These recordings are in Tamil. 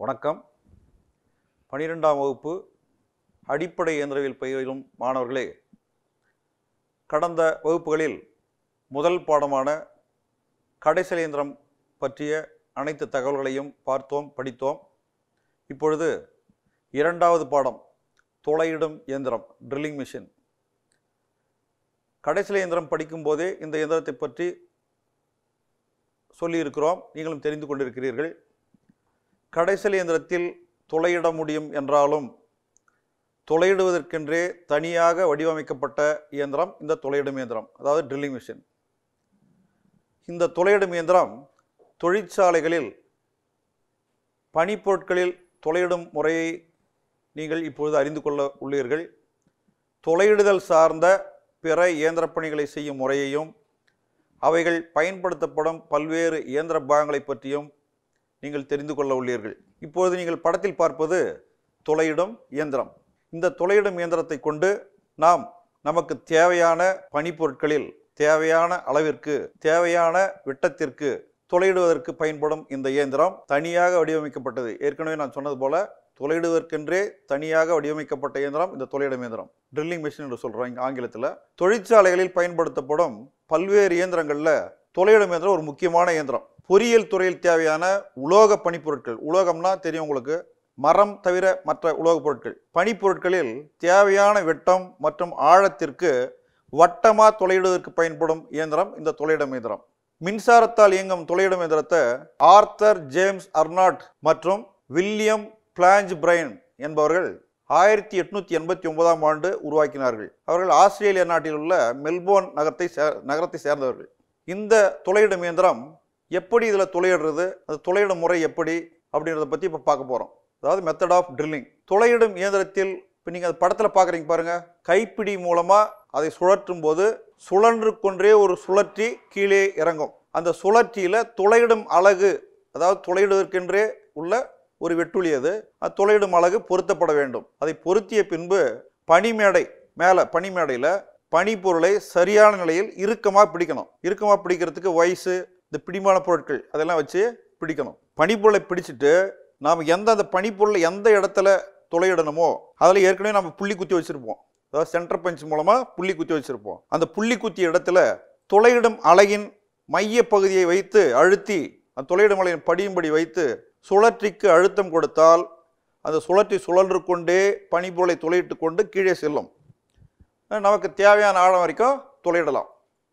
வணக்கம் பனிரெண்டாம் வகுப்பு அடிப்படை இயந்திரவியல் பயிலும் மாணவர்களே கடந்த வகுப்புகளில் முதல் பாடமான கடைசல் இயந்திரம் பற்றிய அனைத்து தகவல்களையும் பார்த்தோம் படித்தோம் இப்பொழுது இரண்டாவது பாடம் துளையிடும் இயந்திரம் ட்ரில்லிங் மிஷின் கடைசல் இயந்திரம் படிக்கும்போதே இந்த இயந்திரத்தை பற்றி சொல்லியிருக்கிறோம் நீங்களும் தெரிந்து கொண்டிருக்கிறீர்கள் கடைசல் இயந்திரத்தில் துளையிட முடியும் என்றாலும் துளையிடுவதற்கென்றே தனியாக வடிவமைக்கப்பட்ட இயந்திரம் இந்த துளையிடும் இயந்திரம் அதாவது ட்ரில்லிங் மிஷின் இந்த துளையிடும் இயந்திரம் தொழிற்சாலைகளில் பனிப்பொருட்களில் துளையிடும் முறையை நீங்கள் இப்பொழுது அறிந்து கொள்ள உள்ளீர்கள் துளையிடுதல் சார்ந்த பிற இயந்திர பணிகளை செய்யும் முறையையும் அவைகள் பயன்படுத்தப்படும் பல்வேறு இயந்திர பாகங்களை பற்றியும் நீங்கள் தெரிந்து கொள்ள உள்ளீர்கள் இப்பொழுது நீங்கள் படத்தில் பார்ப்பது துளையிடும் இயந்திரம் இந்த துளையிடும் இயந்திரத்தை கொண்டு நாம் நமக்கு தேவையான பனிப்பொருட்களில் தேவையான அளவிற்கு தேவையான விட்டத்திற்கு துளையிடுவதற்கு பயன்படும் இந்த இயந்திரம் தனியாக வடிவமைக்கப்பட்டது ஏற்கனவே நான் சொன்னது போல துளையிடுவதற்கென்றே தனியாக வடிவமைக்கப்பட்ட இயந்திரம் இந்த துளையிடும் இயந்திரம் ட்ரில்லிங் மிஷின் என்று சொல்கிறோம் இங்கே ஆங்கிலத்தில் தொழிற்சாலைகளில் பயன்படுத்தப்படும் பல்வேறு இயந்திரங்களில் துளையிடும் இயந்திரம் ஒரு முக்கியமான இயந்திரம் பொறியியல் துறையில் தேவையான உலோக பனிப்பொருட்கள் உலோகம்னா தெரியும் உங்களுக்கு மரம் தவிர மற்ற உலோகப் பொருட்கள் பனிப்பொருட்களில் தேவையான வெட்டம் மற்றும் ஆழத்திற்கு வட்டமாக துளையிடுவதற்கு பயன்படும் இயந்திரம் இந்த துளையிடும் இயந்திரம் மின்சாரத்தால் இயங்கும் துளையிடும் இயந்திரத்தை ஆர்த்தர் ஜேம்ஸ் அர்னாட் மற்றும் வில்லியம் பிளாஞ்ச் பிரைன் என்பவர்கள் ஆயிரத்தி எட்நூத்தி எண்பத்தி ஒன்பதாம் ஆண்டு உருவாக்கினார்கள் அவர்கள் ஆஸ்திரேலியா நாட்டில் உள்ள மெல்போர்ன் நகரத்தை சே- நகரத்தை சேர்ந்தவர்கள் இந்த துளையிடும் இயந்திரம் எப்படி இதில் துளையிடுறது அது துளையிடும் முறை எப்படி அப்படின்றத பற்றி இப்போ பார்க்க போகிறோம் அதாவது மெத்தட் ஆஃப் ட்ரில்லிங் துளையிடும் இயந்திரத்தில் இப்போ நீங்கள் அது படத்தில் பார்க்குறீங்க பாருங்க கைப்பிடி மூலமாக அதை சுழற்றும் போது சுழன்று கொன்றே ஒரு சுழற்சி கீழே இறங்கும் அந்த சுழற்சியில் துளையிடும் அலகு அதாவது துளையிடுவதற்கென்றே உள்ள ஒரு வெட்டுளி அது அது துளையிடும் அலகு பொருத்தப்பட வேண்டும் அதை பொருத்திய பின்பு பனிமேடை மேலே பனிமேடையில் பனிப்பொருளை சரியான நிலையில் இறுக்கமாக பிடிக்கணும் இறுக்கமாக பிடிக்கிறதுக்கு வயசு இந்த பிடிமான பொருட்கள் அதெல்லாம் வச்சு பிடிக்கணும் பனிப்பொருளை பிடிச்சிட்டு நாம் எந்த அந்த பனிப்பொருளை எந்த இடத்துல துளையிடணுமோ அதில் ஏற்கனவே நம்ம புள்ளி குத்தி வச்சுருப்போம் அதாவது சென்டர் பஞ்ச் மூலமாக புள்ளி குத்தி வச்சுருப்போம் அந்த புள்ளி குத்திய இடத்துல துளையிடும் அலகின் மைய பகுதியை வைத்து அழுத்தி அந்த துளையிடும் அலகின் படியும்படி வைத்து சுழற்சிக்கு அழுத்தம் கொடுத்தால் அந்த சுழற்சி சுழன்று கொண்டே பனிப்பொருளை துளையிட்டு கொண்டு கீழே செல்லும் நமக்கு தேவையான ஆழம் வரைக்கும் துளையிடலாம்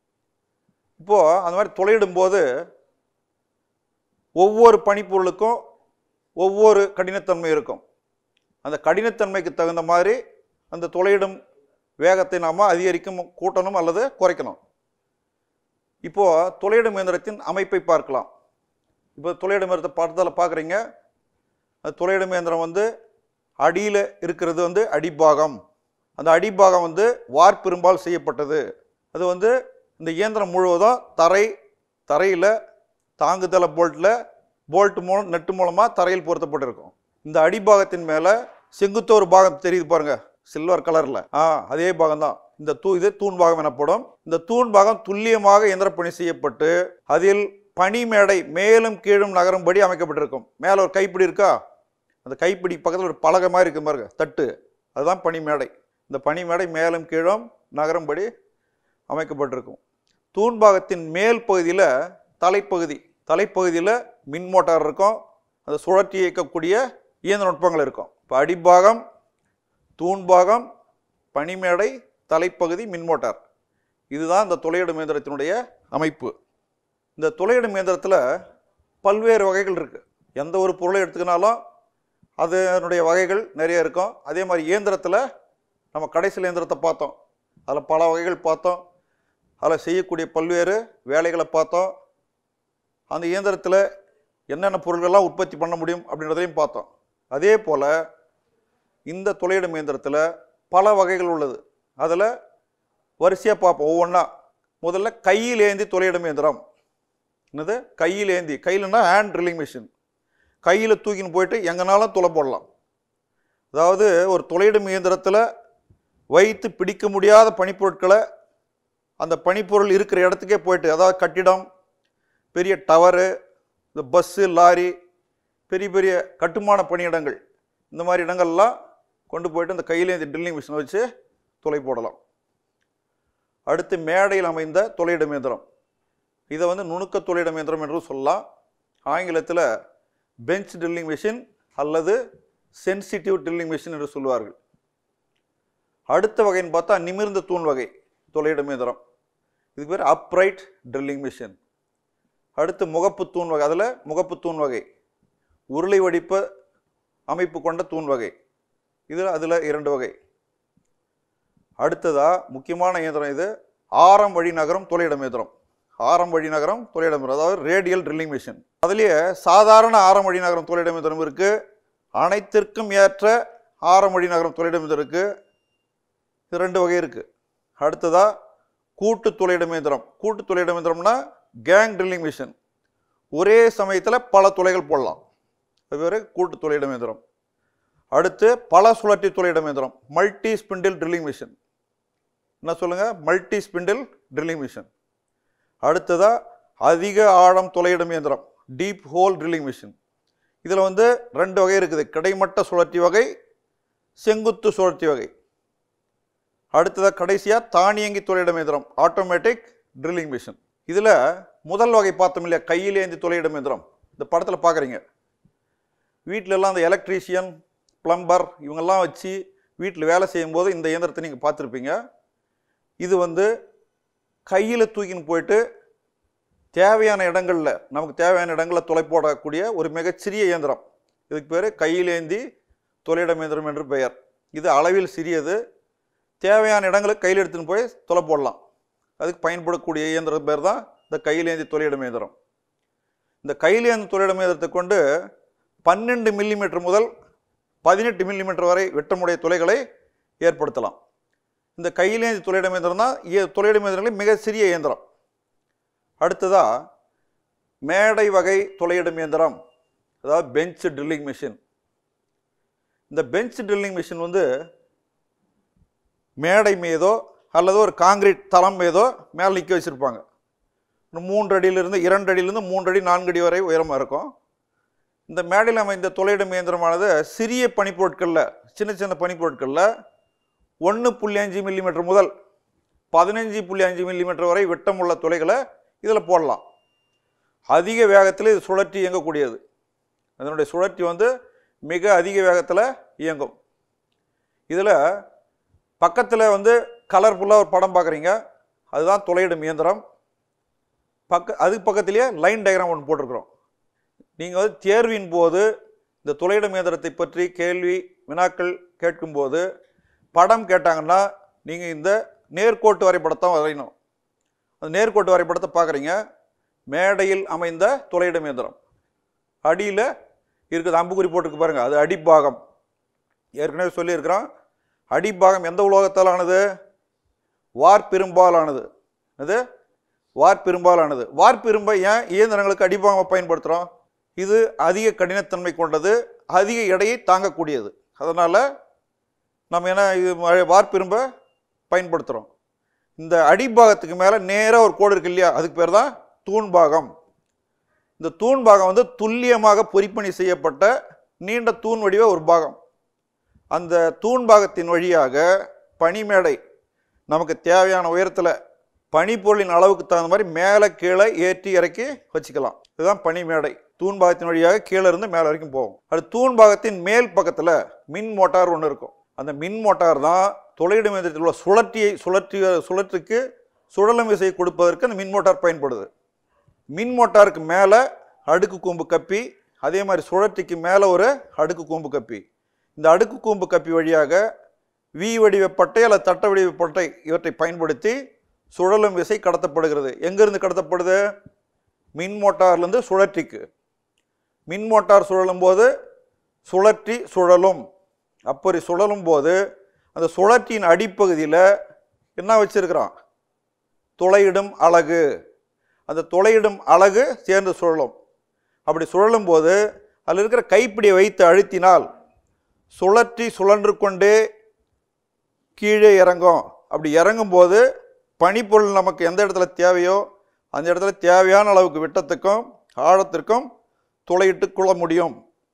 இப்போது அந்த மாதிரி துளையிடும் போது ஒவ்வொரு பனிப்பொருளுக்கும் ஒவ்வொரு கடினத்தன்மை இருக்கும் அந்த கடினத்தன்மைக்கு தகுந்த மாதிரி அந்த துளையிடும் வேகத்தை நாம் அதிகரிக்கும் கூட்டணும் அல்லது குறைக்கணும் இப்போது துளையிடும் இயந்திரத்தின் அமைப்பை பார்க்கலாம் இப்போ துளையிடும் இயந்திரத்தை பார்த்ததில் பார்க்குறீங்க அந்த துளையிடும் இயந்திரம் வந்து அடியில் இருக்கிறது வந்து அடிப்பாகம் அந்த அடிப்பாகம் வந்து வார்ப்பிரும்பால் செய்யப்பட்டது அது வந்து இந்த இயந்திரம் முழுவதும் தரை தரையில் தாங்குதள போல்ட்டில் போல்ட் மூலம் நெட்டு மூலமாக தரையில் பொருத்தப்பட்டிருக்கும் இந்த அடிபாகத்தின் மேலே செங்குத்தோர் பாகம் தெரியுது பாருங்க சில்வர் கலரில் ஆ அதே பாகம் தான் இந்த தூ இது தூண் பாகம் எனப்படும் இந்த தூண் பாகம் துல்லியமாக இயந்திரப்பணி செய்யப்பட்டு அதில் பனிமேடை மேலும் கீழும் நகரும்படி அமைக்கப்பட்டிருக்கும் மேலே ஒரு கைப்பிடி இருக்கா அந்த கைப்பிடி பக்கத்தில் ஒரு பலகை மாதிரி இருக்கு பாருங்க தட்டு அதுதான் பனிமேடை இந்த பனிமேடை மேலும் கீழும் நகரும்படி அமைக்கப்பட்டிருக்கும் தூண்பாகத்தின் மேல் பகுதியில் தலைப்பகுதி தலைப்பகுதியில் மின் மோட்டார் இருக்கும் அந்த சுழற்சி இயக்கக்கூடிய இயந்திர நுட்பங்கள் இருக்கும் இப்போ அடிப்பாகம் தூண்பாகம் பனிமேடை தலைப்பகுதி மின் மோட்டார் இதுதான் இந்த துளையிடும் இயந்திரத்தினுடைய அமைப்பு இந்த துளையிடும் இயந்திரத்தில் பல்வேறு வகைகள் இருக்குது எந்த ஒரு பொருளை எடுத்துக்கினாலும் அதனுடைய வகைகள் நிறைய இருக்கும் அதே மாதிரி இயந்திரத்தில் நம்ம கடைசியில் இயந்திரத்தை பார்த்தோம் அதில் பல வகைகள் பார்த்தோம் அதில் செய்யக்கூடிய பல்வேறு வேலைகளை பார்த்தோம் அந்த இயந்திரத்தில் என்னென்ன பொருள்கள்லாம் உற்பத்தி பண்ண முடியும் அப்படின்றதையும் பார்த்தோம் அதே போல் இந்த துளையிடும் இயந்திரத்தில் பல வகைகள் உள்ளது அதில் வரிசையாக பார்ப்போம் ஒவ்வொன்றா முதல்ல கையில் ஏந்தி துளையிடும் இயந்திரம் என்னது கையில் ஏந்தி கையிலன்னா ஹேண்ட் ட்ரில்லிங் மிஷின் கையில் தூக்கின்னு போயிட்டு எங்கனாலும் துளை போடலாம் அதாவது ஒரு துளையிடும் இயந்திரத்தில் வைத்து பிடிக்க முடியாத பனிப்பொருட்களை அந்த பனிப்பொருள் இருக்கிற இடத்துக்கே போயிட்டு அதாவது கட்டிடம் பெரிய டவரு இந்த பஸ்ஸு லாரி பெரிய பெரிய கட்டுமான பணியிடங்கள் இந்த மாதிரி இடங்கள்லாம் கொண்டு போயிட்டு அந்த கையிலே இந்த ட்ரில்லிங் மிஷினை வச்சு துளை போடலாம் அடுத்து மேடையில் அமைந்த துளையிடும் இயந்திரம் இதை வந்து நுணுக்க துளையிடும் இயந்திரம் என்று சொல்லலாம் ஆங்கிலத்தில் பெஞ்ச் ட்ரில்லிங் மிஷின் அல்லது சென்சிட்டிவ் ட்ரில்லிங் மிஷின் என்று சொல்வார்கள் அடுத்த வகைன்னு பார்த்தா நிமிர்ந்த தூண் வகை துளையிடும் இயந்திரம் இதுக்கு பேர் அப்ரைட் ட்ரில்லிங் மிஷின் அடுத்து முகப்பு தூண் வகை அதில் முகப்பு தூண் வகை உருளை வடிப்ப அமைப்பு கொண்ட தூண் வகை இதில் அதில் இரண்டு வகை அடுத்ததா முக்கியமான இயந்திரம் இது ஆரம் வழி நகரம் துளையிடம் இயந்திரம் ஆரம் வழி நகரம் துளையிடம் இயந்திரம் அதாவது ரேடியல் ட்ரில்லிங் மிஷின் அதுலேயே சாதாரண ஆரம் வழி நகரம் துளையிடம் இயந்திரம் இருக்குது அனைத்திற்கும் ஏற்ற ஆரம் வழி நகரம் துளையிடம் இயந்திரம் இருக்குது இது ரெண்டு வகை இருக்குது அடுத்ததா கூட்டு துளையிடம் இயந்திரம் கூட்டு துளையிடம் இயந்திரம்னா கேங் ட்ரில்லிங் மிஷின் ஒரே சமயத்தில் பல துளைகள் போடலாம் அது பேர் கூட்டு துளையிடம் இயந்திரம் அடுத்து பல சுழற்சி துளையிடம் இயந்திரம் மல்டி ஸ்பிண்டில் ட்ரில்லிங் மிஷின் என்ன சொல்லுங்க மல்டி ஸ்பிண்டில் ட்ரில்லிங் மிஷின் அடுத்ததா அதிக ஆழம் துளையிடும் இயந்திரம் டீப் ஹோல் ட்ரில்லிங் மிஷின் இதில் வந்து ரெண்டு வகை இருக்குது கிடைமட்ட சுழற்சி வகை செங்குத்து சுழற்சி வகை அடுத்ததாக கடைசியாக தானியங்கி துளையிடும் இயந்திரம் ஆட்டோமேட்டிக் ட்ரில்லிங் மிஷின் இதில் முதல் வகை பார்த்தோம் இல்லையா கையில் ஏந்தி துளையிடும் இயந்திரம் இந்த படத்தில் பார்க்குறீங்க வீட்டில எல்லாம் அந்த எலக்ட்ரீஷியன் பிளம்பர் இவங்கெல்லாம் வச்சு வீட்டில் வேலை செய்யும்போது இந்த இயந்திரத்தை நீங்கள் பார்த்துருப்பீங்க இது வந்து கையில் தூக்கின்னு போயிட்டு தேவையான இடங்களில் நமக்கு தேவையான இடங்களில் துளை போடக்கூடிய ஒரு மிகச்சிறிய இயந்திரம் இதுக்கு பேர் கையிலேந்தி துளையிடம் இயந்திரம் என்று பெயர் இது அளவில் சிறியது தேவையான இடங்களுக்கு கையில் எடுத்துன்னு போய் துளை போடலாம் அதுக்கு பயன்படக்கூடிய இயந்திரம் பேர் தான் இந்த கையிலேந்தி துளையிடம் இயந்திரம் இந்த கையிலேந்தி துளையிடம் இயந்திரத்தை கொண்டு பன்னெண்டு மில்லிமீட்டர் முதல் பதினெட்டு மில்லிமீட்டர் வரை வெட்டமுடைய துளைகளை ஏற்படுத்தலாம் இந்த கையிலேந்தி துளையிடம் இயந்திரம் தான் இய- துளையிடும் இயந்திரங்களில் மிக சிறிய இயந்திரம் அடுத்ததா மேடை வகை துளையிடும் இயந்திரம் அதாவது பெஞ்ச் ட்ரில்லிங் மிஷின் இந்த பெஞ்ச் ட்ரில்லிங் மிஷின் வந்து மேடை மீதோ அல்லது ஒரு காங்கிரீட் தளம் மீதோ மேலே நிற்க வச்சுருப்பாங்க ஒரு மூன்று அடியிலிருந்து இரண்டு அடியிலிருந்து மூன்று அடி நான்கு அடி வரை உயரமாக இருக்கும் இந்த மேடையில் அமைந்த துளையிடும் இயந்திரமானது சிறிய பனிப்பொருட்களில் சின்ன சின்ன பனிப்பொருட்களில் ஒன்று புள்ளி அஞ்சு மில்லிமீட்டர் முதல் பதினஞ்சு புள்ளி அஞ்சு மில்லிமீட்டர் வரை விட்டமுள்ள துளைகளை இதில் போடலாம் அதிக வேகத்தில் இது சுழற்றி இயங்கக்கூடியது அதனுடைய சுழற்சி வந்து மிக அதிக வேகத்தில் இயங்கும் இதில் பக்கத்தில் வந்து கலர்ஃபுல்லாக ஒரு படம் பார்க்குறீங்க அதுதான் துளையிடும் இயந்திரம் பக்க அதுக்கு பக்கத்திலேயே லைன் டயக்ராம் ஒன்று போட்டிருக்கிறோம் நீங்கள் வந்து தேர்வின் போது இந்த துளையிடும் இயந்திரத்தை பற்றி கேள்வி வினாக்கள் கேட்கும்போது படம் கேட்டாங்கன்னா நீங்கள் இந்த நேர்கோட்டு வரைபடத்தை வரையணும் அந்த நேர்கோட்டு வரைபடத்தை பார்க்குறீங்க மேடையில் அமைந்த துளையிடும் இயந்திரம் அடியில் இருக்குது அம்புக்குறி போட்டுருக்கு பாருங்கள் அது அடிப்பாகம் ஏற்கனவே சொல்லியிருக்கிறோம் அடிப்பாகம் எந்த உலோகத்தால் ஆனது வார்பெரும்பால் ஆனது அது வார்பெரும்பால் ஆனது வார்பெரும்பை ஏன் இயந்திரங்களுக்கு அடிப்பாகமாக பயன்படுத்துகிறோம் இது அதிக கடினத்தன்மை கொண்டது அதிக எடையை தாங்கக்கூடியது அதனால் நம்ம என்ன இது ம- வார்பெரும்பை பயன்படுத்துகிறோம் இந்த அடிப்பாகத்துக்கு மேலே நேராக ஒரு கோடு இருக்கு இல்லையா அதுக்கு பேர் தான் தூண்பாகம் இந்த தூண் பாகம் வந்து துல்லியமாக பொறிப்பணி செய்யப்பட்ட நீண்ட தூண் வடிவ ஒரு பாகம் அந்த தூண் பாகத்தின் வழியாக பனிமேடை நமக்கு தேவையான உயரத்தில் பனிப்பொருளின் அளவுக்கு தகுந்த மாதிரி மேலே கீழே ஏற்றி இறக்கி வச்சுக்கலாம் இதுதான் பனிமேடை தூண் பாகத்தின் வழியாக கீழே இருந்து மேலே வரைக்கும் போகும் அது தூண் பாகத்தின் மேல் பக்கத்தில் மின் மோட்டார் ஒன்று இருக்கும் அந்த மின் மோட்டார் தான் துளையிடும் இயந்திரத்தில் உள்ள சுழற்சியை சுழற்றி சுழற்றுக்கு சுழலும் விசையை கொடுப்பதற்கு அந்த மின் மோட்டார் பயன்படுது மின் மோட்டாருக்கு மேலே அடுக்கு கூம்பு கப்பி அதே மாதிரி சுழற்சிக்கு மேலே ஒரு அடுக்கு கூம்பு கப்பி இந்த அடுக்கு கூம்பு கப்பி வழியாக வி வடிவ பட்டை அல்லது தட்ட வடிவ பட்டை இவற்றை பயன்படுத்தி சுழலும் விசை கடத்தப்படுகிறது எங்கிருந்து கடத்தப்படுது மின் மோட்டார்லேருந்து சுழற்சிக்கு மின் மோட்டார் சுழலும் போது சுழற்றி சுழலும் அப்படி சுழலும் போது அந்த சுழற்சியின் அடிப்பகுதியில் என்ன வச்சிருக்கிறான் துளையிடும் அலகு அந்த துளையிடும் அலகு சேர்ந்து சுழலும் அப்படி சுழலும் போது அதில் இருக்கிற கைப்பிடியை வைத்து அழுத்தினால் சுழற்றி சுழன்று கொண்டே கீழே இறங்கும் அப்படி இறங்கும்போது பனிப்பொருள் நமக்கு எந்த இடத்துல தேவையோ அந்த இடத்துல தேவையான அளவுக்கு விட்டத்துக்கும் ஆழத்திற்கும் துளையிட்டு கொள்ள முடியும்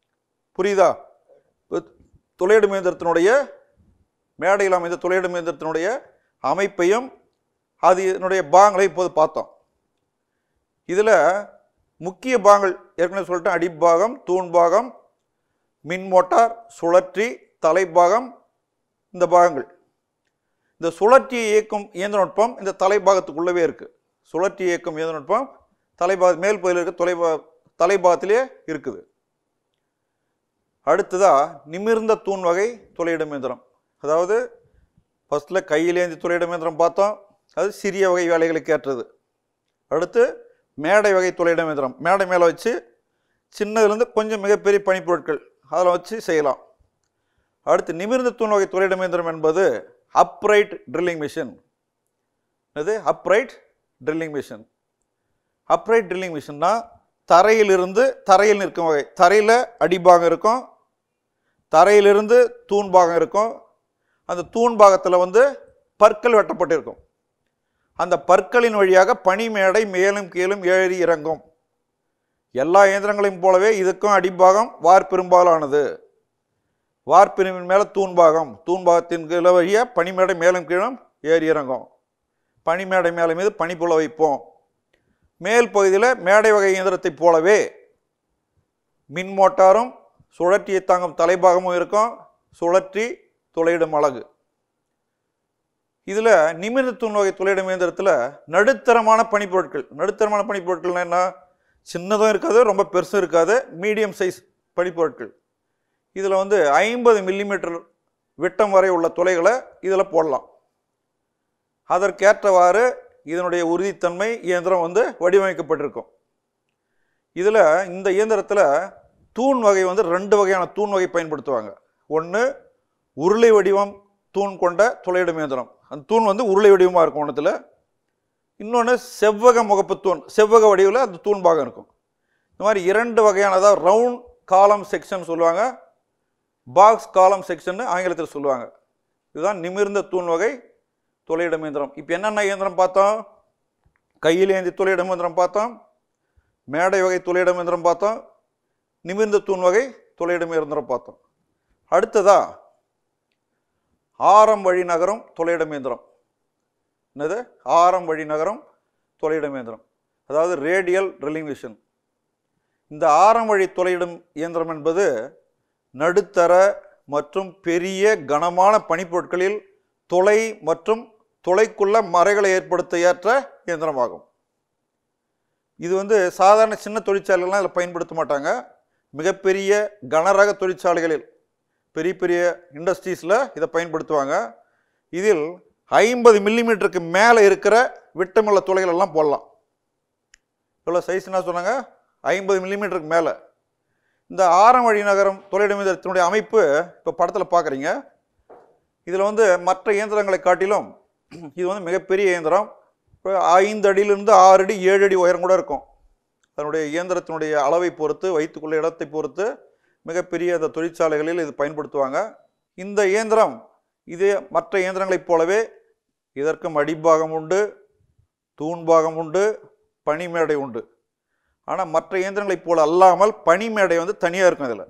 புரியுதா இப்ப துளையிடும் இயந்திரத்தினுடைய மேடையில் அமைந்த துளையிடும் இயந்திரத்தினுடைய அமைப்பையும் அது இதனுடைய பாகங்களை இப்போது பார்த்தோம் இதில் முக்கிய பாகங்கள் ஏற்கனவே சொல்லிட்டேன் அடிப்பாகம் தூண்பாகம் மின் மோட்டார் சுழற்சி தலைப்பாகம் இந்த பாகங்கள் இந்த சுழற்சி இயக்கும் இயந்திர நுட்பம் இந்த தலைபாகத்துக்குள்ளவே இருக்குது சுழற்சி இயக்கும் இயந்திர நுட்பம் தலைபாக மேல் பகுதியில் இருக்க தொலைபா தலைபாகத்திலே இருக்குது அடுத்ததா நிமிர்ந்த தூண் வகை துளையிடும் இயந்திரம் அதாவது ஃபஸ்ட்டில் கையிலேந்தி துளையிடும் இயந்திரம் பார்த்தோம் அது சிறிய வகை வேலைகளுக்கு ஏற்றது அடுத்து மேடை வகை துளையிடும் இயந்திரம் மேடை மேலே வச்சு சின்னதுலேருந்து கொஞ்சம் மிகப்பெரிய பனிப்பொருட்கள் அதில் வச்சு செய்யலாம் அடுத்து நிமிர்ந்த தூண் வகை துளையிடும் இயந்திரம் என்பது அப்ரைட் ட்ரில்லிங் மிஷின் இது upright drilling machine upright drilling மிஷின்னா தரையிலிருந்து தரையில் நிற்கும் வகை தரையில் அடிபாகம் இருக்கும் தரையிலிருந்து தூண் பாகம் இருக்கும் அந்த தூண் பாகத்தில் வந்து பற்கள் வெட்டப்பட்டிருக்கும் அந்த பற்களின் வழியாக பனிமேடை மேலும் கீழும் ஏறி இறங்கும் எல்லா இயந்திரங்களையும் போலவே இதுக்கும் அடிப்பாகம் வார்பெரும்பாலானது வார்பிரிவின் மேலே தூண்பாகம் தூண்பாகத்தின் கீழே வழிய பனிமேடை மேலும் கீழும் ஏறி இறங்கும் பனிமேடை மேலே மீது பனிப்புல வைப்போம் மேல் பகுதியில் மேடை வகை இயந்திரத்தைப் போலவே மின் மோட்டாரும் சுழற்சியை தாங்கும் தலைபாகமும் இருக்கும் சுழற்றி துளையிடும் அலகு இதில் நிமிர்ந்த தூண் வகை துளையிடும் இயந்திரத்தில் நடுத்தரமான பனிப்பொருட்கள் நடுத்தரமான பனிப்பொருட்கள்னா என்ன சின்னதும் இருக்காது ரொம்ப பெருசும் இருக்காது மீடியம் சைஸ் பனிப்பொருட்கள் இதில் வந்து ஐம்பது மில்லிமீட்டர் விட்டம் வரை உள்ள துளைகளை இதில் போடலாம் அதற்கேற்றவாறு இதனுடைய உறுதித்தன்மை இயந்திரம் வந்து வடிவமைக்கப்பட்டிருக்கும் இதில் இந்த இயந்திரத்தில் தூண் வகை வந்து ரெண்டு வகையான தூண் வகை பயன்படுத்துவாங்க ஒன்று உருளை வடிவம் தூண் கொண்ட துளையிடும் இயந்திரம் அந்த தூண் வந்து உருளை வடிவமாக இருக்கும் ஒன்றத்தில் இன்னொன்று செவ்வக முகப்பு தூண் செவ்வக வடிவில் அந்த தூண் பாகம் இருக்கும் இந்த மாதிரி இரண்டு வகையான அதாவது ரவுண்ட் காலம் செக்ஷன் சொல்லுவாங்க பாக்ஸ் காலம் செக்ஷன் ஆங்கிலத்தில் சொல்லுவாங்க இதுதான் நிமிர்ந்த தூண் வகை துளையிடும் இயந்திரம் இப்போ என்னென்ன இயந்திரம் பார்த்தோம் கையில் ஏந்தி துளையிடும் இயந்திரம் பார்த்தோம் மேடை வகை துளையிடும் இயந்திரம் பார்த்தோம் நிமிர்ந்த தூண் வகை துளையிடும் இயந்திரம் பார்த்தோம் அடுத்ததா ஆரம் வழி நகரும் துளையிடும் இயந்திரம் என்னது ஆரம் வழி நகரும் துளையிடும் இயந்திரம் அதாவது ரேடியல் ட்ரில்லிங் மிஷின் இந்த ஆரம் வழி துளையிடும் இயந்திரம் என்பது நடுத்தர மற்றும் பெரிய கனமான பனிப்பொருட்களில் துளை மற்றும் துளைக்குள்ள மறைகளை ஏற்படுத்த ஏற்ற இயந்திரமாகும் இது வந்து சாதாரண சின்ன தொழிற்சாலைகள்லாம் இதில் பயன்படுத்த மாட்டாங்க மிகப்பெரிய கனரக தொழிற்சாலைகளில் பெரிய பெரிய இண்டஸ்ட்ரீஸில் இதை பயன்படுத்துவாங்க இதில் ஐம்பது மில்லிமீட்டருக்கு மேலே இருக்கிற விட்டமுள்ள துளைகள் எல்லாம் போடலாம் எவ்வளோ சைஸ் என்ன சொன்னாங்க ஐம்பது மில்லிமீட்டருக்கு மேலே இந்த ஆரம் வழி நகரம் துளையிடும் இயந்திரத்தினுடைய அமைப்பு இப்போ படத்தில் பார்க்குறீங்க இதில் வந்து மற்ற இயந்திரங்களை காட்டிலும் இது வந்து மிகப்பெரிய இயந்திரம் இப்போ ஐந்து அடியிலிருந்து ஆறு அடி ஏழு அடி உயரம் கூட இருக்கும் அதனுடைய இயந்திரத்தினுடைய அளவை பொறுத்து வைத்துக்குள்ள இடத்தை பொறுத்து மிகப்பெரிய அந்த தொழிற்சாலைகளில் இது பயன்படுத்துவாங்க இந்த இயந்திரம் இது மற்ற இயந்திரங்களைப் போலவே இதற்கும் அடிப்பாகம் உண்டு தூண்பாகம் உண்டு பனிமேடை உண்டு ஆனால் மற்ற இயந்திரங்களைப் போல அல்லாமல் பனிமேடை வந்து தனியாக இருக்கும் இதில்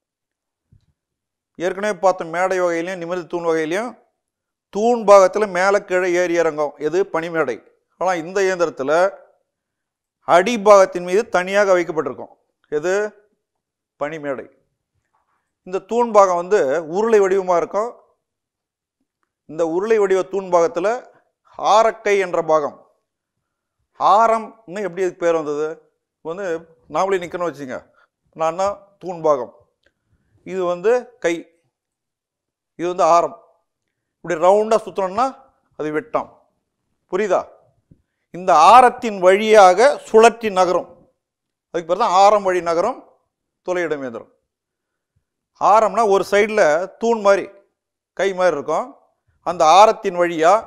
ஏற்கனவே பார்த்த மேடை வகையிலையும் நிமிர்ந்த தூண் வகையிலையும் தூண் பாகத்தில் மேலே கீழே ஏறி இறங்கும் எது பனிமேடை ஆனால் இந்த இயந்திரத்தில் அடிபாகத்தின் மீது தனியாக வைக்கப்பட்டிருக்கும் எது பனிமேடை இந்த தூண் பாகம் வந்து உருளை வடிவமாக இருக்கும் இந்த உருளை வடிவ தூண் பாகத்தில் ஆரக்கை என்ற பாகம் ஆரம்னு எப்படி அதுக்கு பேர் வந்தது இப்போ வந்து நாமளே நிற்கணும் வச்சுங்க நான் தான் தூண் பாகம் இது வந்து கை இது வந்து ஆரம் இப்படி ரவுண்டாக சுற்றணும்னா அது வெட்டம் புரியுதா இந்த ஆரத்தின் வழியாக சுழற்றி நகரும் அதுக்கு பேர் தான் ஆரம் வழி நகரும் துளையிடம் இயந்திரம் ஆரம்னா ஒரு சைடில் தூண் மாதிரி கை மாதிரி இருக்கும் அந்த ஆரத்தின் வழியாக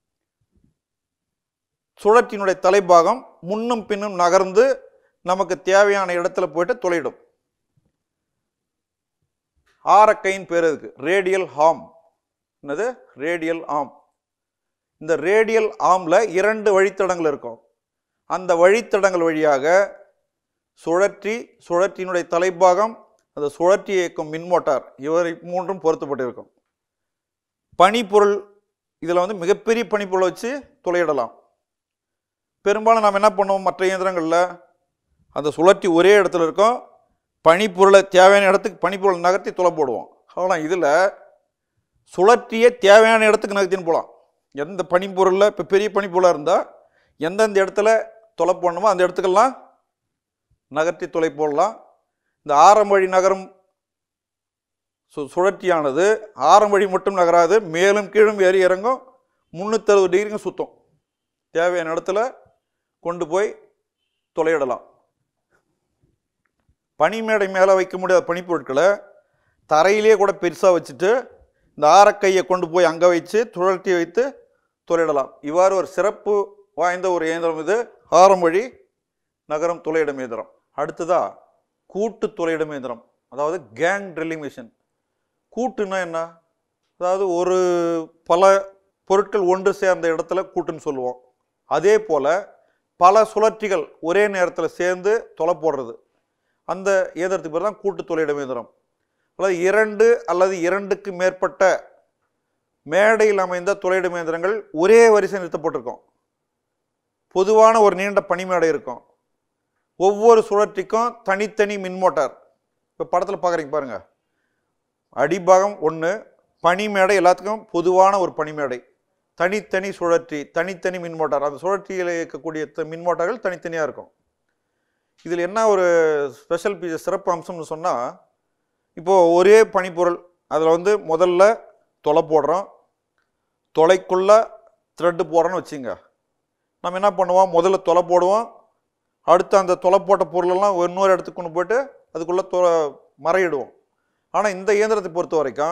சுழற்றினுடைய தலைப்பாகம் முன்னும் பின்னும் நகர்ந்து நமக்கு தேவையான இடத்துல போயிட்டு துளையிடும் ஆரக்கையின் பேர் அதுக்கு ரேடியல் ஹார்ம் என்னது ரேடியல் ஆம் இந்த ரேடியல் ஆம்ல இரண்டு வழித்தடங்கள் இருக்கும் அந்த வழித்தடங்கள் வழியாக சுழற்றி சுழற்றினுடைய தலைப்பாகம் அந்த சுழற்றி இயக்கும் மின் மோட்டார் இவை மூன்றும் பொருத்தப்பட்டிருக்கும் பனிப்பொருள் இதில் வந்து மிகப்பெரிய பனிப்பொருளை வச்சு துளையிடலாம் பெரும்பாலும் நாம் என்ன பண்ணுவோம் மற்ற இயந்திரங்களில் அந்த சுழற்சி ஒரே இடத்துல இருக்கும் பனிப்பொருளை தேவையான இடத்துக்கு பனிப்பொருளை நகர்த்தி துளை போடுவோம் ஆனால் இதில் சுழற்சியே தேவையான இடத்துக்கு நகர்த்தின்னு போகலாம் எந்த பனிப்பொருளில் இப்போ பெரிய பனிப்பொருளாக இருந்தால் எந்தெந்த இடத்துல துளை போடணுமோ அந்த இடத்துக்கெல்லாம் நகர்த்தி துளை போடலாம் இந்த ஆரம் வழி நகரும் சு சுழற்சியானது ஆரம் வழி மட்டும் நகராது மேலும் கீழும் ஏறி இறங்கும் முந்நூற்றறுபது டிகிரிக்கும் சுத்தம் தேவையான இடத்துல கொண்டு போய் துளையிடலாம் பனிமேடை மேலே வைக்க முடியாத பனிப்பொருட்களை தரையிலே கூட பெருசாக வச்சுட்டு இந்த ஆரக்கையை கொண்டு போய் அங்கே வச்சு சுழற்றி வைத்து துளையிடலாம் இவ்வாறு ஒரு சிறப்பு வாய்ந்த ஒரு இயந்திரம் இது ஆரம் வழி நகரம் துளையிடும் இயந்திரம் அடுத்ததா கூட்டு துளையிடும் இயந்திரம் அதாவது கேங் ட்ரில்லிங் மிஷின் கூட்டுன்னா என்ன அதாவது ஒரு பல பொருட்கள் ஒன்று சேர்ந்த இடத்துல கூட்டுன்னு சொல்லுவோம் அதே போல் பல சுழற்சிகள் ஒரே நேரத்தில் சேர்ந்து தொலை போடுறது அந்த இயந்திரத்துக்கு பேர் தான் கூட்டு துளையிடும் இயந்திரம் அல்லது இரண்டு அல்லது இரண்டுக்கு மேற்பட்ட மேடையில் அமைந்த துளையிடும் இயந்திரங்கள் ஒரே வரிசை நிறுத்தப்பட்டிருக்கும் பொதுவான ஒரு நீண்ட பனிமேடை இருக்கும் ஒவ்வொரு சுழற்சிக்கும் தனித்தனி மின் மோட்டார் இப்போ படத்தில் பார்க்குறீங்க பாருங்கள் அடிபாகம் ஒன்று பனிமேடை எல்லாத்துக்கும் பொதுவான ஒரு பனிமேடை தனித்தனி சுழற்சி தனித்தனி மின் மோட்டார் அந்த சுழற்சியில் இயக்கக்கூடிய த- மின் மோட்டார்கள் தனித்தனியாக இருக்கும் இதில் என்ன ஒரு ஸ்பெஷல் பீ சிறப்பு அம்சம்னு சொன்னால் இப்போது ஒரே பனிப்பொருள் அதில் வந்து முதல்ல தொலை போடுறோம் தொலைக்குள்ளே த்ரெட்டு போடுறோன்னு வச்சுங்க நம்ம என்ன பண்ணுவோம் முதல்ல தொலை போடுவோம் அடுத்து அந்த தொலை போட்ட பொருளெல்லாம் இன்னொரு இடத்துக்கு கொண்டு போயிட்டு அதுக்குள்ளே தொ மறையிடுவோம் ஆனால் இந்த இயந்திரத்தை பொறுத்த வரைக்கும்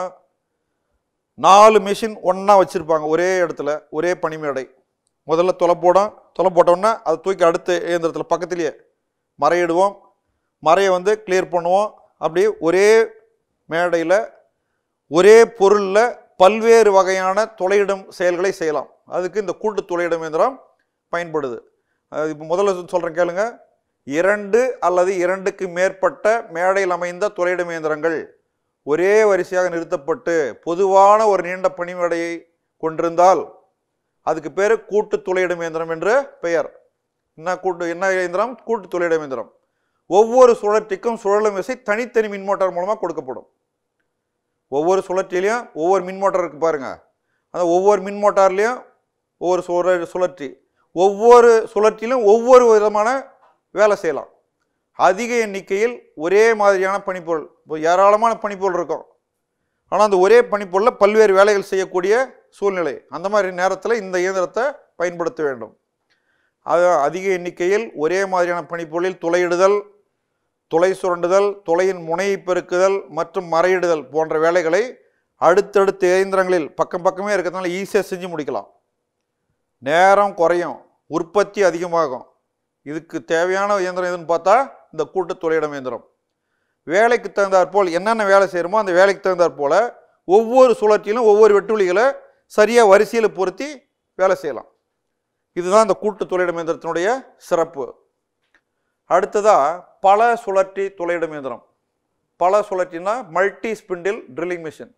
நாலு மிஷின் ஒன்றா வச்சுருப்பாங்க ஒரே இடத்துல ஒரே பனிமேடை முதல்ல தொலை போடும் தொலை போட்டோன்னே அதை தூக்கி அடுத்த இயந்திரத்தில் பக்கத்துலேயே மறையிடுவோம் மறையை வந்து கிளியர் பண்ணுவோம் அப்படியே ஒரே மேடையில் ஒரே பொருளில் பல்வேறு வகையான துளையிடும் செயல்களை செய்யலாம் அதுக்கு இந்த கூட்டு துளையிடும் இயந்திரம் பயன்படுது அது இப்போ முதல்ல சொல்கிறேன் கேளுங்க இரண்டு அல்லது இரண்டுக்கு மேற்பட்ட மேடையில் அமைந்த துளையிடும் இயந்திரங்கள் ஒரே வரிசையாக நிறுத்தப்பட்டு பொதுவான ஒரு நீண்ட பணிமேடையை கொண்டிருந்தால் அதுக்கு பேர் கூட்டு துளையிடும் இயந்திரம் என்று பெயர் என்ன கூட்டு என்ன இயந்திரம் கூட்டு துளையிடும் இயந்திரம் ஒவ்வொரு சுழற்சிக்கும் சுழலும் விசை தனித்தனி மின் மோட்டார் மூலமாக கொடுக்கப்படும் ஒவ்வொரு சுழற்சியிலையும் ஒவ்வொரு மின் மோட்டார் இருக்கு பாருங்க அந்த ஒவ்வொரு மின் மோட்டார்லேயும் ஒவ்வொரு சுழ சுழற்சி ஒவ்வொரு சுழற்சியிலும் ஒவ்வொரு விதமான வேலை செய்யலாம் அதிக எண்ணிக்கையில் ஒரே மாதிரியான பனிப்பொருள் இப்போ ஏராளமான பனிப்பொருள் இருக்கும் ஆனால் அந்த ஒரே பனிப்பொருளில் பல்வேறு வேலைகள் செய்யக்கூடிய சூழ்நிலை அந்த மாதிரி நேரத்தில் இந்த இயந்திரத்தை பயன்படுத்த வேண்டும் அது அதிக எண்ணிக்கையில் ஒரே மாதிரியான பனிப்பொருளில் துளையிடுதல் துளை சுரண்டுதல் துளையின் முனையை பெருக்குதல் மற்றும் மறையிடுதல் போன்ற வேலைகளை அடுத்தடுத்த இயந்திரங்களில் பக்கம் பக்கமே இருக்கிறதுனால ஈஸியாக செஞ்சு முடிக்கலாம் நேரம் குறையும் உற்பத்தி அதிகமாகும் இதுக்கு தேவையான இயந்திரம் எதுன்னு பார்த்தா இந்த கூட்டு துளையிடும் இயந்திரம் வேலைக்கு தகுந்தாற் போல் என்னென்ன வேலை செய்கிறோமோ அந்த வேலைக்கு தகுந்தாற் போல் ஒவ்வொரு சுழற்சியிலும் ஒவ்வொரு வெட்டுளிகளை சரியாக வரிசையில் பொருத்தி வேலை செய்யலாம் இதுதான் இந்த கூட்டு துளையிடும் இயந்திரத்தினுடைய சிறப்பு அடுத்ததா பல சுழற்சி துளையிடும் இயந்திரம் பல சுழற்சினா மல்டி ஸ்பிண்டில் ட்ரில்லிங் மிஷின்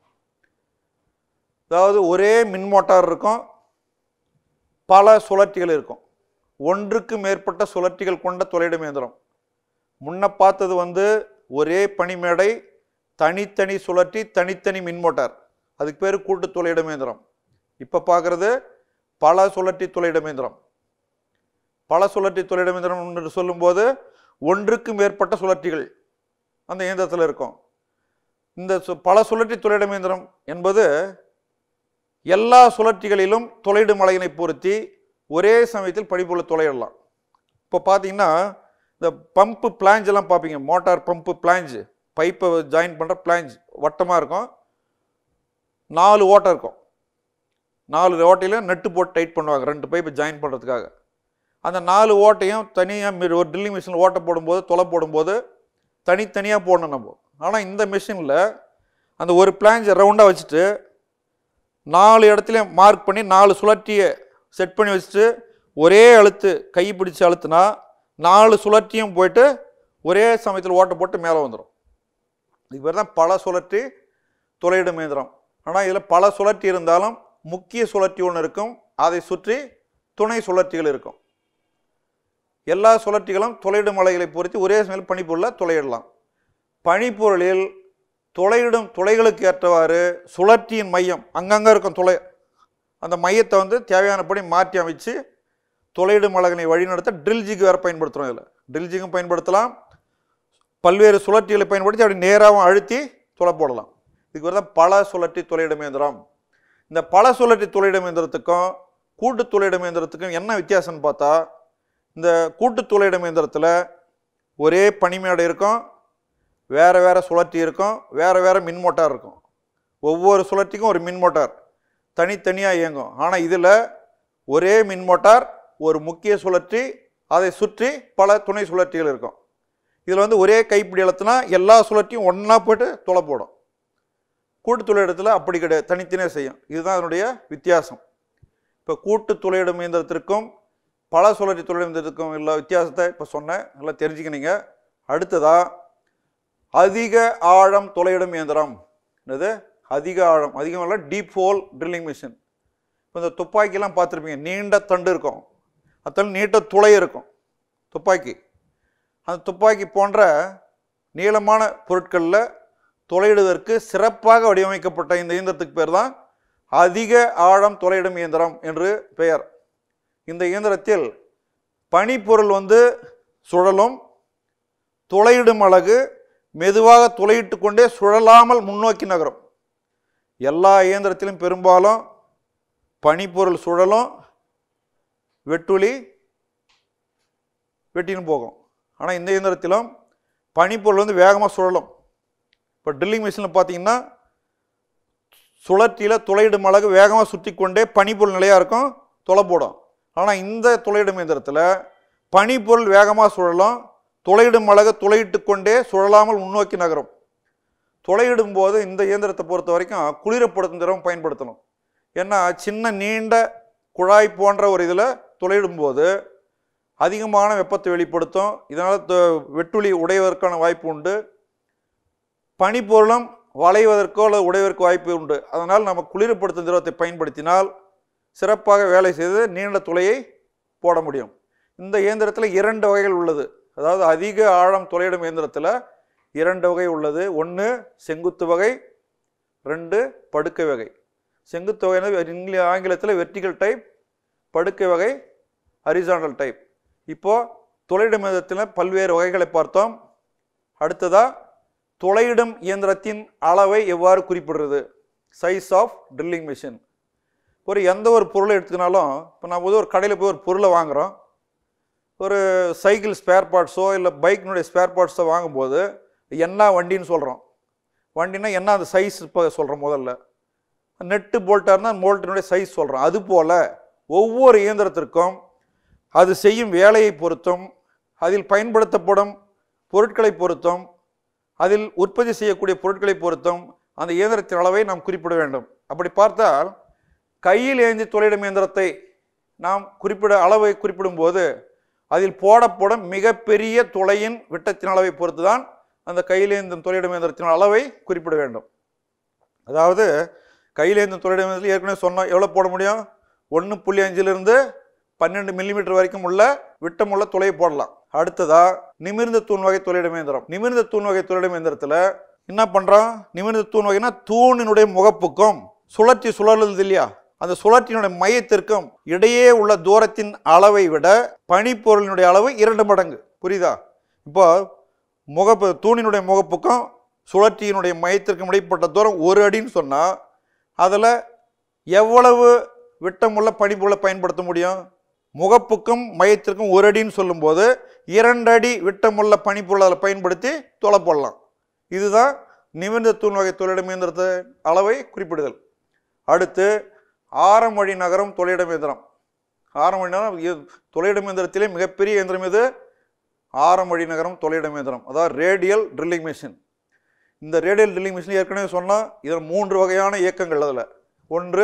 அதாவது ஒரே மின் மோட்டார் இருக்கும் பல சுழற்சிகள் இருக்கும் ஒன்றுக்கு மேற்பட்ட சுழற்சிகள் கொண்ட துளையிடும் இயந்திரம் முன்ன பார்த்தது வந்து ஒரே பனிமேடை தனித்தனி சுழற்சி தனித்தனி மின் மோட்டார் அதுக்கு பேர் கூட்டு துளையிடும் இயந்திரம் இப்போ பார்க்குறது பல சுழற்சி துளையிடும் இயந்திரம் பல சுழற்சி துளையிடும் இயந்திரம் என்று சொல்லும்போது ஒன்றுக்கு மேற்பட்ட சுழற்சிகள் அந்த இயந்திரத்தில் இருக்கும் இந்த சு- பல சுழற்சி துளையிடும் இயந்திரம் என்பது எல்லா சுழற்சிகளிலும் துளையிடும் அலையினை பொருத்தி ஒரே சமயத்தில் படிப்புள்ள துளையிடலாம் இப்போ பார்த்தீங்கன்னா இந்த பம்பு பிளாஞ்ச் எல்லாம் பார்ப்பீங்க மோட்டார் பம்பு பிளாஞ்ச் பைப்பை ஜாயின் பண்ணுற பிளாஞ்ச் வட்டமாக இருக்கும் நாலு ஓட்டை இருக்கும் நாலு ஓட்டையிலும் நட்டு போட்டு டைட் பண்ணுவாங்க ரெண்டு பைப்பை ஜாயின் பண்ணுறதுக்காக அந்த நாலு ஓட்டையும் தனியாக ஒரு ட்ரில்லிங் மிஷின் ஓட்டை போடும்போது தொலை போடும்போது தனித்தனியாக போடணும் நம்ம ஆனால் இந்த மிஷினில் அந்த ஒரு பிளாஞ்சை ரவுண்டாக வச்சுட்டு நாலு இடத்துலையும் மார்க் பண்ணி நாலு சுழற்சியை செட் பண்ணி வச்சுட்டு ஒரே அழுத்து கை பிடிச்சு அழுத்துனா நாலு சுழற்சியும் போயிட்டு ஒரே சமயத்தில் ஓட்டை போட்டு மேலே வந்துடும் இதுக்கு பேர் தான் பல சுழற்சி துளையிடும் இயந்திரம் ஆனால் இதில் பல சுழற்சி இருந்தாலும் முக்கிய சுழற்சி ஒன்று இருக்கும் அதை சுற்றி துணை சுழற்சிகள் இருக்கும் எல்லா சுழற்சிகளும் துளையிடும் அலைகளை பொறுத்து ஒரே சமயம் பனிப்பொருளை துளையிடலாம் பனிப்பொருளில் துளையிடும் துளைகளுக்கு ஏற்றவாறு சுழற்சியின் மையம் அங்கங்கே இருக்கும் துளை அந்த மையத்தை வந்து தேவையானபடி மாற்றி அமைச்சு துளையிடும் அலகினை வழிநடத்த ட்ரில்ஜிக்கு வேறு பயன்படுத்துகிறோம் இதில் ட்ரில்ஜிக்கும் பயன்படுத்தலாம் பல்வேறு சுழற்சிகளை பயன்படுத்தி அப்படி நேராகவும் அழுத்தி துளை போடலாம் இதுக்கு பேர் தான் பல சுழற்சி துளையிடும் இயந்திரம் இந்த பல சுழற்சி துளையிடும் இயந்திரத்துக்கும் கூட்டு துளையிடும் இயந்திரத்துக்கும் என்ன வித்தியாசம்னு பார்த்தா இந்த கூட்டு துளையிடும் இயந்திரத்தில் ஒரே பனிமேடை இருக்கும் வேறு வேறு சுழற்சி இருக்கும் வேறு வேறு மின் மோட்டார் இருக்கும் ஒவ்வொரு சுழற்சிக்கும் ஒரு மின் மோட்டார் தனித்தனியாக இயங்கும் ஆனால் இதில் ஒரே மின் மோட்டார் ஒரு முக்கிய சுழற்சி அதை சுற்றி பல துணை சுழற்சிகள் இருக்கும் இதில் வந்து ஒரே கைப்பிடி அழுத்தினா எல்லா சுழற்சியும் ஒன்றா போயிட்டு துளை போடும் கூட்டு துளையிடத்தில் அப்படி கிடையாது தனித்தனியாக செய்யும் இதுதான் அதனுடைய வித்தியாசம் இப்போ கூட்டு துளையிடும் இயந்திரத்திற்கும் பல சுழற்சி துளையிடும் இயந்திரத்திற்கும் உள்ள வித்தியாசத்தை இப்போ சொன்னேன் நல்லா தெரிஞ்சுக்கினீங்க அடுத்ததா அதிக ஆழம் துளையிடும் இயந்திரம் என்னது அதிக ஆழம் அதிகம் இல்லை டீப் ஹோல் ட்ரில்லிங் மிஷின் இப்போ இந்த துப்பாக்கிலாம் பார்த்துருப்பீங்க நீண்ட தண்டு இருக்கும் அதில் நீட்ட துளை இருக்கும் துப்பாக்கி அந்த துப்பாக்கி போன்ற நீளமான பொருட்களில் துளையிடுவதற்கு சிறப்பாக வடிவமைக்கப்பட்ட இந்த இயந்திரத்துக்கு பேர் தான் அதிக ஆழம் துளையிடும் இயந்திரம் என்று பெயர் இந்த இயந்திரத்தில் பனிப்பொருள் வந்து சுழலும் துளையிடும் அலகு மெதுவாக துளையிட்டு கொண்டே சுழலாமல் முன்னோக்கி நகரும் எல்லா இயந்திரத்திலும் பெரும்பாலும் பனிப்பொருள் சுழலும் வெட்டுளி வெட்டின்னு போகும் ஆனால் இந்த இயந்திரத்திலும் பனிப்பொருள் வந்து வேகமாக சுழலும் இப்போ ட்ரில்லிங் மிஷினில் பார்த்தீங்கன்னா சுழற்சியில் துளையிடும் அழகு வேகமாக சுற்றி கொண்டே பனிப்பொருள் நிலையாக இருக்கும் துளை போடும் ஆனால் இந்த துளையிடும் இயந்திரத்தில் பனிப்பொருள் வேகமாக சுழலும் துளையிடும் அழகு துளையிட்டு கொண்டே சுழலாமல் முன்னோக்கி நகரும் துளையிடும் போது இந்த இயந்திரத்தை பொறுத்த வரைக்கும் குளிரப்படுத்தும் திரவம் பயன்படுத்தணும் ஏன்னா சின்ன நீண்ட குழாய் போன்ற ஒரு இதில் துளையிடும் போது அதிகமான வெப்பத்தை வெளிப்படுத்தும் இதனால் வெட்டுளி உடைவதற்கான வாய்ப்பு உண்டு பனிப்பொருளும் வளைவதற்கோ அல்லது உடைவதற்கோ வாய்ப்பு உண்டு அதனால் நம்ம குளிரப்படுத்தும் திரவத்தை பயன்படுத்தினால் சிறப்பாக வேலை செய்து நீண்ட துளையை போட முடியும் இந்த இயந்திரத்தில் இரண்டு வகைகள் உள்ளது அதாவது அதிக ஆழம் துளையிடும் இயந்திரத்தில் இரண்டு வகை உள்ளது ஒன்று செங்குத்து வகை ரெண்டு படுக்கை வகை செங்குத்து வகை இங்கிலி ஆங்கிலத்தில் வெர்டிகல் டைப் படுக்கை வகை ஹரிசாண்டல் டைப் இப்போது துளையிடும் இயந்திரத்தில் பல்வேறு வகைகளை பார்த்தோம் அடுத்ததாக துளையிடும் இயந்திரத்தின் அளவை எவ்வாறு குறிப்பிடுறது சைஸ் ஆஃப் ட்ரில்லிங் மிஷின் ஒரு எந்த ஒரு பொருளை எடுத்துக்கினாலும் இப்போ நான் வந்து ஒரு கடையில் போய் ஒரு பொருளை வாங்குகிறோம் ஒரு சைக்கிள் ஸ்பேர் பார்ட்ஸோ இல்லை பைக்கினுடைய ஸ்பேர் பார்ட்ஸோ வாங்கும்போது என்ன வண்டின்னு சொல்கிறோம் வண்டினா என்ன அந்த சைஸ் இப்போ சொல்கிறோம் முதல்ல நெட்டு போல்ட்டாக இருந்தால் போல்ட்டினுடைய சைஸ் சொல்கிறோம் அதுபோல் ஒவ்வொரு இயந்திரத்திற்கும் அது செய்யும் வேலையை பொறுத்தும் அதில் பயன்படுத்தப்படும் பொருட்களை பொறுத்தும் அதில் உற்பத்தி செய்யக்கூடிய பொருட்களை பொறுத்தும் அந்த இயந்திரத்தின் அளவை நாம் குறிப்பிட வேண்டும் அப்படி பார்த்தால் கையில் ஏந்தி துளையிடும் இயந்திரத்தை நாம் குறிப்பிட அளவை குறிப்பிடும்போது அதில் போடப்படும் மிகப்பெரிய துளையின் விட்டத்தின் அளவை பொறுத்து தான் அந்த கையிலேந்தும் துளையிடும் இயந்திரத்தின் அளவை குறிப்பிட வேண்டும் அதாவது கையிலேந்தும் துளையிடும் இயந்திரத்தில் ஏற்கனவே சொன்னோம் எவ்வளோ போட முடியும் ஒன்று புள்ளி அஞ்சிலிருந்து பன்னெண்டு மில்லிமீட்டர் வரைக்கும் உள்ள விட்டமுள்ள துளையை போடலாம் அடுத்ததா நிமிர்ந்த தூண் வகை துளையிடும் இயந்திரம் நிமிர்ந்த தூண் வகை துளையிடும் இயந்திரத்தில் என்ன பண்ணுறோம் நிமிர்ந்த தூண் வகைனா தூணினுடைய முகப்புக்கும் சுழற்சி சுழலுது இல்லையா அந்த சுழற்சியினுடைய மையத்திற்கும் இடையே உள்ள தூரத்தின் அளவை விட பனிப்பொருளினுடைய அளவு இரண்டு மடங்கு புரியுதா இப்போ முகப்பு தூணினுடைய முகப்புக்கும் சுழற்சியினுடைய மையத்திற்கும் இடைப்பட்ட தூரம் ஒரு அடின்னு சொன்னால் அதில் எவ்வளவு விட்டமுள்ள பனிப்பொருளை பயன்படுத்த முடியும் முகப்புக்கும் மையத்திற்கும் ஒரு அடின்னு சொல்லும்போது இரண்டு அடி விட்டமுள்ள பனிப்பொருளை அதில் பயன்படுத்தி தொலை போடலாம் இதுதான் நிமிர்ந்த தூண் வகை தொழிலிடம் இயந்திரத்தை அளவை குறிப்பிடுதல் அடுத்து ஆரம் வழி நகரம் தொழிலிடம் இயந்திரம் ஆரம் வழி நகரம் இது தொழிலிடம் இயந்திரத்திலே மிகப்பெரிய இயந்திரம் இது ஆரம் வழி நகரம் தொழிலிடம் இயந்திரம் அதாவது ரேடியல் ட்ரில்லிங் மிஷின் இந்த ரேடியல் ட்ரில்லிங் மிஷின் ஏற்கனவே சொன்னால் இதில் மூன்று வகையான இயக்கங்கள் அதில் ஒன்று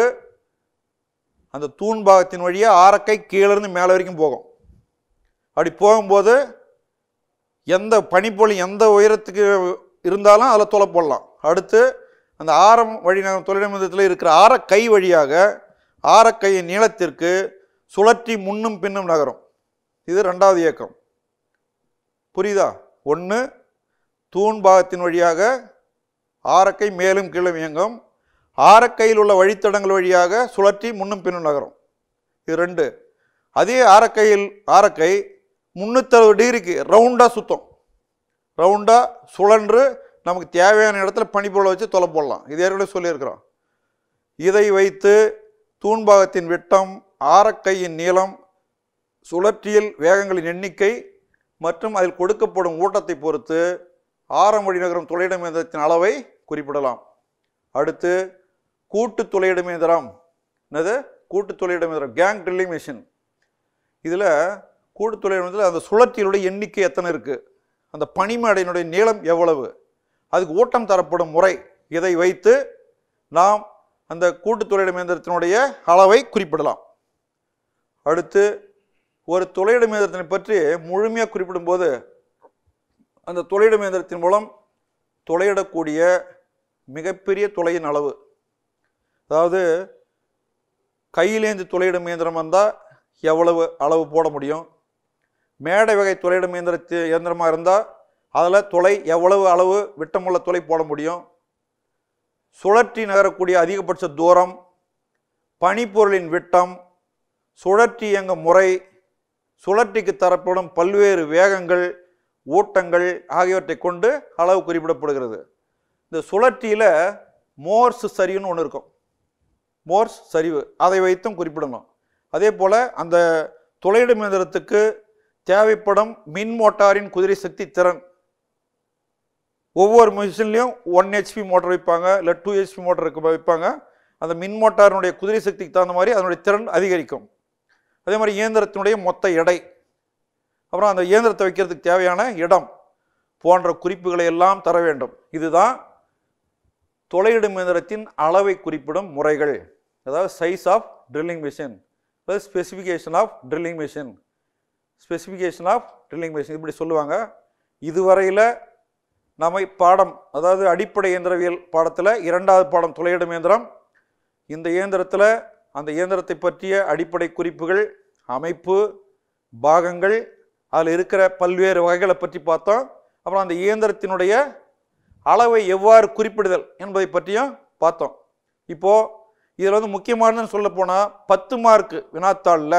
அந்த தூண் பாகத்தின் வழியாக ஆரக்கை கீழிருந்து மேலே வரைக்கும் போகும் அப்படி போகும்போது எந்த பனிப்பொழி எந்த உயரத்துக்கு இருந்தாலும் அதில் தொலை போடலாம் அடுத்து அந்த ஆரம் வழி நகரம் தொழிலமைந்தத்தில் இருக்கிற ஆரக்கை வழியாக ஆரக்கையின் நீளத்திற்கு சுழற்றி முன்னும் பின்னும் நகரும் இது ரெண்டாவது இயக்கம் புரியுதா ஒன்று தூண் பாகத்தின் வழியாக ஆரக்கை மேலும் கீழும் இயங்கும் ஆரக்கையில் உள்ள வழித்தடங்கள் வழியாக சுழற்றி முன்னும் பின்னும் நகரும் இது ரெண்டு அதே ஆரக்கையில் ஆரக்கை முந்நூற்றறுபது டிகிரிக்கு ரவுண்டாக சுத்தம் ரவுண்டாக சுழன்று நமக்கு தேவையான இடத்துல பனிப்பொருளை வச்சு தொலை போடலாம் இது ஏற்கனவே சொல்லியிருக்கிறோம் இதை வைத்து தூண்பாகத்தின் விட்டம் ஆரக்கையின் நீளம் சுழற்சியில் வேகங்களின் எண்ணிக்கை மற்றும் அதில் கொடுக்கப்படும் ஊட்டத்தை பொறுத்து ஆரம் வழி நகரும் துளையிடும் இயந்திரத்தின் அளவை குறிப்பிடலாம் அடுத்து கூட்டு துளையிடும் இயந்திரம் என்னது கூட்டு துளையிடும் இயந்திரம் கேங் ட்ரில்லிங் மிஷின் இதில் கூட்டு துளையிடும் இயந்திரத்தில் அந்த சுழற்சியினுடைய எண்ணிக்கை எத்தனை இருக்குது அந்த பனிமடையினுடைய நீளம் எவ்வளவு அதுக்கு ஊட்டம் தரப்படும் முறை இதை வைத்து நாம் அந்த கூட்டு துளையிடும் இயந்திரத்தினுடைய அளவை குறிப்பிடலாம் அடுத்து ஒரு துளையிடும் இயந்திரத்தினை பற்றி முழுமையாக குறிப்பிடும்போது அந்த துளையிடும் இயந்திரத்தின் மூலம் துளையிடக்கூடிய மிகப்பெரிய துளையின் அளவு அதாவது கையிலேந்து துளையிடும் இயந்திரம் வந்தால் எவ்வளவு அளவு போட முடியும் மேடை வகை துளையிடும் இயந்திரத்து இயந்திரமாக இருந்தால் அதில் துளை எவ்வளவு அளவு விட்டமுள்ள துளை போட முடியும் சுழற்றி நகரக்கூடிய அதிகபட்ச தூரம் பனிப்பொருளின் விட்டம் சுழற்றி இயங்கும் முறை சுழற்சிக்கு தரப்படும் பல்வேறு வேகங்கள் ஊட்டங்கள் ஆகியவற்றை கொண்டு அளவு குறிப்பிடப்படுகிறது இந்த சுழற்சியில் மோர்ஸ் சரிவுன்னு ஒன்று இருக்கும் மோர்ஸ் சரிவு அதை வைத்தும் குறிப்பிடணும் அதே போல் அந்த துளையிடும் இயந்திரத்துக்கு தேவைப்படும் மின் மோட்டாரின் குதிரை சக்தி திறன் ஒவ்வொரு மிஷின்லேயும் ஒன் ஹெச்பி மோட்டார் வைப்பாங்க இல்லை டூ ஹெச்பி மோட்டார் இருக்க வைப்பாங்க அந்த மின் மோட்டாரினுடைய குதிரை சக்திக்கு தகுந்த மாதிரி அதனுடைய திறன் அதிகரிக்கும் அதே மாதிரி இயந்திரத்தினுடைய மொத்த எடை அப்புறம் அந்த இயந்திரத்தை வைக்கிறதுக்கு தேவையான இடம் போன்ற குறிப்புகளை எல்லாம் தர வேண்டும் இதுதான் துளையிடும் இயந்திரத்தின் அளவை குறிப்பிடும் முறைகள் அதாவது சைஸ் ஆஃப் ட்ரில்லிங் மிஷின் அதாவது specification of drilling machine specification of drilling machine இப்படி சொல்லுவாங்க இதுவரையில் நம்ம பாடம் அதாவது அடிப்படை இயந்திரவியல் பாடத்தில் இரண்டாவது பாடம் துளையிடும் இயந்திரம் இந்த இயந்திரத்தில் அந்த இயந்திரத்தை பற்றிய அடிப்படை குறிப்புகள் அமைப்பு பாகங்கள் அதில் இருக்கிற பல்வேறு வகைகளை பற்றி பார்த்தோம் அப்புறம் அந்த இயந்திரத்தினுடைய அளவை எவ்வாறு குறிப்பிடுதல் என்பதை பற்றியும் பார்த்தோம் இப்போது இதில் வந்து முக்கியமானதுன்னு சொல்ல போனால் பத்து மார்க்கு வினாத்தாளில்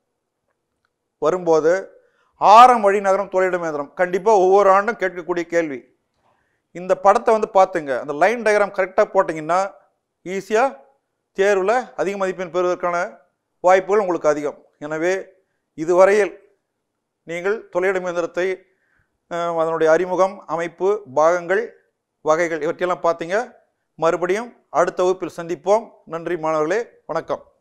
வரும்போது ஆரம் வழி நகரம் துளையிடும் இயந்திரம் கண்டிப்பாக ஒவ்வொரு ஆண்டும் கேட்கக்கூடிய கேள்வி இந்த படத்தை வந்து பார்த்துங்க அந்த லைன் டயக்ராம் கரெக்டாக போட்டிங்கன்னா ஈஸியாக தேர்வில் அதிக மதிப்பெண் பெறுவதற்கான வாய்ப்புகள் உங்களுக்கு அதிகம் எனவே இதுவரையில் நீங்கள் துளையிடும் இயந்திரத்தை அஹ், அதனுடைய அறிமுகம் அமைப்பு பாகங்கள் வகைகள் இவற்றையெல்லாம் பார்த்தீங்க மறுபடியும் அடுத்த வகுப்பில் சந்திப்போம் நன்றி மாணவர்களே வணக்கம்